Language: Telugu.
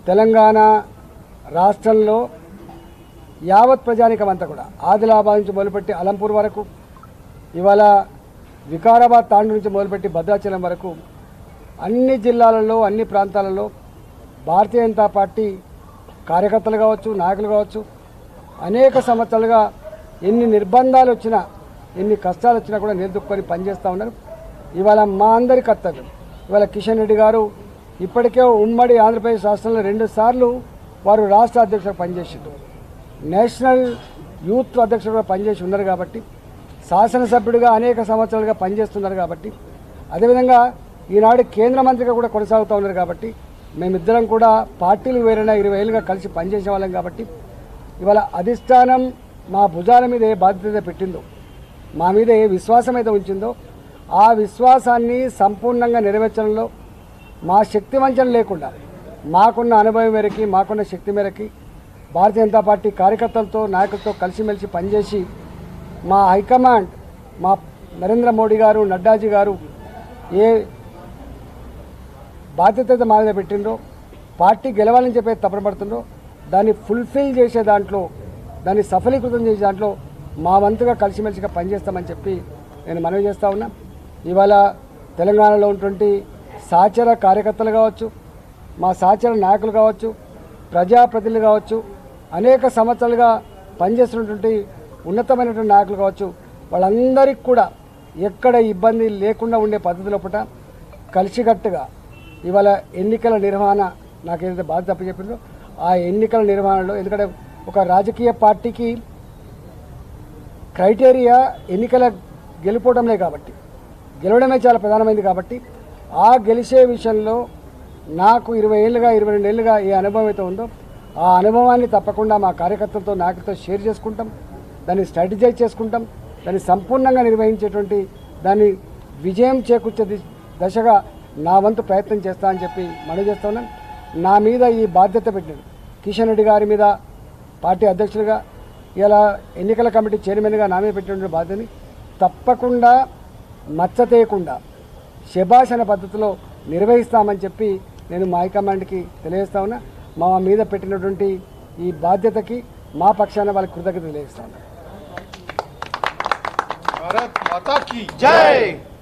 తెలంగాణ రాష్ట్రంలో యావత్ ప్రజానికం అంతా కూడా ఆదిలాబాద్ నుంచి మొదలుపెట్టి అలంపూర్ వరకు ఇవాళ వికారాబాద్ తాండు నుంచి మొదలుపెట్టి భద్రాచలం వరకు అన్ని జిల్లాలలో అన్ని ప్రాంతాలలో భారతీయ జనతా పార్టీ కార్యకర్తలు కావచ్చు నాయకులు కావచ్చు అనేక సంవత్సరాలుగా ఎన్ని నిర్బంధాలు వచ్చినా ఎన్ని కష్టాలు వచ్చినా కూడా నిలదొక్కుని పనిచేస్తూ ఉన్నారు ఇవాళ మా అందరి కర్తవ్యం ఇవాళ కిషన్ రెడ్డి గారు ఇప్పటికే ఉమ్మడి ఆంధ్రప్రదేశ్ రాష్ట్రంలో రెండు సార్లు వారు రాష్ట్ర అధ్యక్షుడు పనిచేసిండ్రు నేషనల్ యూత్ అధ్యక్షుడుగా పనిచేసి ఉన్నారు కాబట్టి శాసనసభ్యుడిగా అనేక సంవత్సరాలుగా పనిచేస్తున్నారు కాబట్టి అదేవిధంగా ఈనాడు కేంద్ర మంత్రిగా కూడా కొనసాగుతూ ఉన్నారు కాబట్టి మేమిద్దరం కూడా పార్టీలు వేరైనా ఇరవై ఏళ్ళుగా కలిసి పనిచేసే వాళ్ళం కాబట్టి ఇవాళ అధిష్టానం మా భుజాల మీద ఏ బాధ్యత పెట్టిందో మా మీద ఏ విశ్వాసం అయితే ఉంచిందో ఆ విశ్వాసాన్ని సంపూర్ణంగా నెరవేర్చడంలో మా శక్తి వంచన లేకుండా మాకున్న అనుభవం మేరకి మాకున్న శక్తి మేరకి భారతీయ జనతా పార్టీ కార్యకర్తలతో నాయకులతో కలిసిమెలిసి పనిచేసి మా హైకమాండ్ మా నరేంద్ర మోడీ గారు నడ్డాజీ గారు ఏ బాధ్యత అయితే మా మీద పెట్టిండ్రో పార్టీ గెలవాలని చెప్పి తప్పపడుతుండ్రో దాన్ని ఫుల్ఫిల్ చేసే దాంట్లో దాన్ని సఫలీకృతం చేసే దాంట్లో మా వంతుగా కలిసిమెలిసిగా పనిచేస్తామని చెప్పి నేను మనవి చేస్తా ఉన్నా ఇవాళ తెలంగాణలో ఉన్నటువంటి సహచర కార్యకర్తలు కావచ్చు మా సహచర నాయకులు కావచ్చు ప్రజాప్రతినిధులు కావచ్చు అనేక సంవత్సరాలుగా పనిచేస్తున్నటువంటి ఉన్నతమైనటువంటి నాయకులు కావచ్చు వాళ్ళందరికీ కూడా ఎక్కడ ఇబ్బంది లేకుండా ఉండే పద్ధతి లోపల కలిసికట్టుగా ఇవాళ ఎన్నికల నిర్వహణ నాకు ఏదైతే బాధ్యత అప్పచెప్పిందో ఆ ఎన్నికల నిర్వహణలో ఎందుకంటే ఒక రాజకీయ పార్టీకి క్రైటీరియా ఎన్నికల గెలుపోవడంలే కాబట్టి గెలవడమే చాలా ప్రధానమైంది కాబట్టి ఆ గెలిచే విషయంలో నాకు ఇరవై ఏళ్ళుగా ఇరవై రెండు ఏళ్ళుగా ఏ అనుభవం అయితే ఉందో ఆ అనుభవాన్ని తప్పకుండా మా కార్యకర్తలతో నాయకులతో షేర్ చేసుకుంటాం దాన్ని స్ట్రాటజైజ్ చేసుకుంటాం దాన్ని సంపూర్ణంగా నిర్వహించేటువంటి దాన్ని విజయం చేకూర్చే ది- దశగా నా వంతు ప్రయత్నం చేస్తా అని చెప్పి మనవి చేస్తా ఉన్నాను నా మీద ఈ బాధ్యత పెట్టాడు కిషన్ రెడ్డి గారి మీద పార్టీ అధ్యక్షులుగా ఇలా ఎన్నికల కమిటీ చైర్మన్గా నా మీద పెట్టిన బాధ్యతని తప్పకుండా మచ్చ తీయకుండా శభాష్ అనే పద్ధతిలో నిర్వహిస్తామని చెప్పి నేను మా హైకమాండ్కి తెలియజేస్తా ఉన్నా మా మీద పెట్టినటువంటి ఈ బాధ్యతకి మా పక్షాన వాళ్ళకి కృతజ్ఞత తెలియజేస్తా ఉన్నా भारत माता की जय